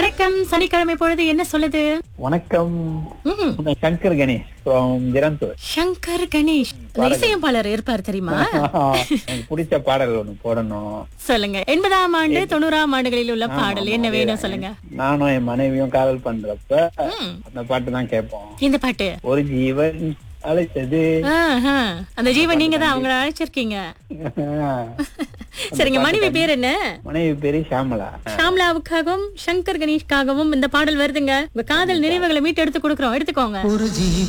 வணக்கம் சனிக்கிழமை பொழுது என்ன சொல்லுது வணக்கம் ம், நான் சங்கர் கணேஷ் ஃப்ரம் ஜிரந்தூர் சங்கர் கணேஷ் இந்த இசையமைப்பாளர் இருப்பார் தெரியுமா எனக்கு பிடிச்ச பாடல் ஒண்ணு போடணும் சொல்லுங்க எண்பதாம் ஆண்டு தொண்ணூறாம் ஆண்டுகளில் உள்ள பாடல் என்ன வேணும் சொல்லுங்க நானும் என் மனைவியும் காதல் பண்றப்ப ம், அந்த பாட்டு தான் கேட்போம் இந்த பாட்டு ஒரு ஜீவன் அழைச்சது ஆஹா, அந்த ஜீவன் நீங்க தான் அவங்கள அழைச்சிருக்கீங்க சரிங்க மனைவி பேர் என்ன மனைவி பேரு ஷாமலா ஷாம்லாவுக்காகவும் சங்கர் கணேஷ்காகவும் இந்த பாடல் வருதுங்க உங்க காதல் நினைவுகளை மீட்டு எடுத்து கொடுக்குறோம் எடுத்துக்கோங்க